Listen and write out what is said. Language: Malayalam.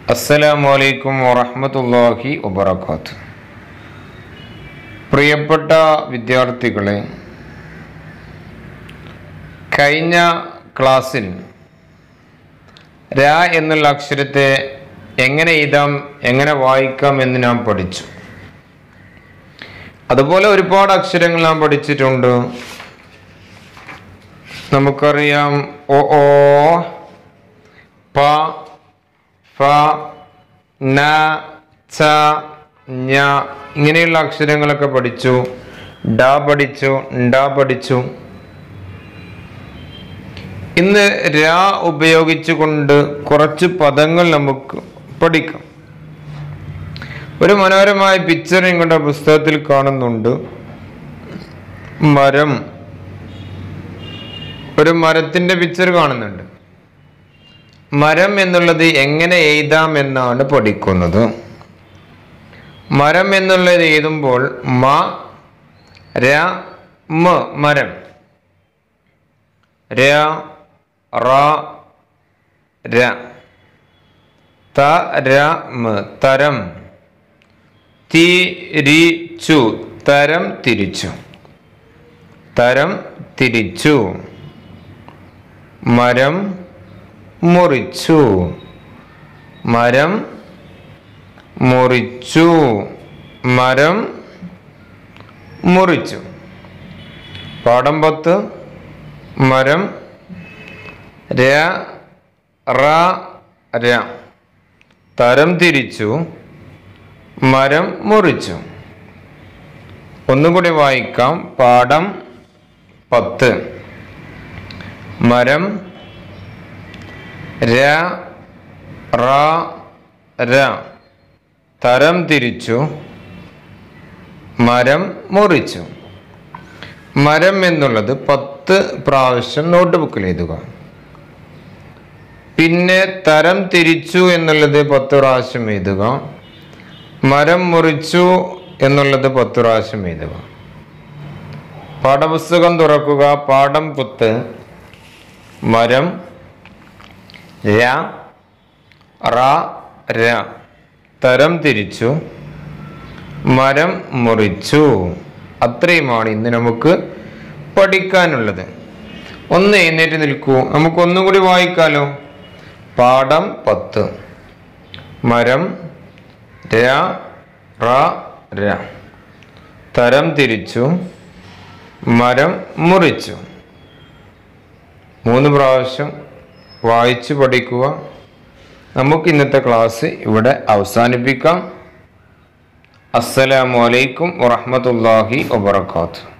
അസ്സലാമു അലൈക്കും വറഹ്മത്തുള്ളാഹി വബറകാത്ത് പ്രിയപ്പെട്ട വിദ്യാർത്ഥികളെ കഴിഞ്ഞ ക്ലാസ്സിൽ രാ എന്നുള്ള അക്ഷരത്തെ എങ്ങനെ എഴുതാം എങ്ങനെ വായിക്കാം എന്ന് നാം പഠിച്ചു അതുപോലെ ഒരുപാട് അക്ഷരങ്ങൾ നാം പഠിച്ചിട്ടുണ്ട് നമുക്കറിയാം ഒ ഓ പ ഫ ന ച ഞ ഇങ്ങനെയുള്ള അക്ഷരങ്ങളൊക്കെ പഠിച്ചു ഡ പഠിച്ചു ഡ പഠിച്ചു ഇന്ന് രാ ഉപയോഗിച്ചുകൊണ്ട് കുറച്ച് പദങ്ങൾ നമുക്ക് പഠിക്കാം ഒരു മനോഹരമായ പിക്ചർ നിങ്ങളുടെ പുസ്തകത്തിൽ കാണുന്നുണ്ട് മരം ഒരു മരത്തിന്റെ പിക്ചർ കാണുന്നുണ്ട് മരം എന്നുള്ളത് എങ്ങനെ എഴുതാം എന്നാണ് പഠിക്കുന്നത് മരം എന്നുള്ളത് എഴുതുമ്പോൾ മ ര മ മരം ര റ ര ത ര മ തരം തിരിച്ചു തരം തിരിച്ചു തരം തിരിച്ചു മരം മുറിച്ചു മരം മുറിച്ചു മരം മുറിച്ചു പാഠം പത്ത് മരം ര റ ര തരം തിരിച്ചു മരം മുറിച്ചു ഒന്നുകൂടി വായിക്കാം പാഠം പത്ത് മരം ര റ ര തരം തിരിച്ചു മരം മുറിച്ചു മരം എന്നുള്ളത് പത്ത് പ്രാവശ്യം നോട്ട് ബുക്കിൽ എഴുതുക പിന്നെ തരം തിരിച്ചു എന്നുള്ളത് പത്ത് പ്രാവശ്യം എഴുതുക മരം മുറിച്ചു എന്നുള്ളത് പത്ത് പ്രാവശ്യം എഴുതുക പാഠപുസ്തകം തുറക്കുക പാഠം പുത്ത് മരം ര റ ര തരം തിരിച്ചു മരം മുറിച്ചു അത്രയുമാണ് ഇന്ന് നമുക്ക് പഠിക്കാനുള്ളത് ഒന്ന് എഴുന്നേറ്റ് നിൽക്കൂ നമുക്ക് ഒന്നും കൂടി വായിക്കാലോ പാഠം പത്ത് മരം ര റ ര തരം തിരിച്ചു മരം മുറിച്ചു മൂന്ന് പ്രാവശ്യം വായിച്ചു പഠിക്കുക നമുക്ക് ഇന്നത്തെ ക്ലാസ് ഇവിടെ അവസാനിപ്പിക്കാം അസ്സലാമു അലൈക്കും വറഹ്മത്തുള്ളാഹി വബർക്കാത്തു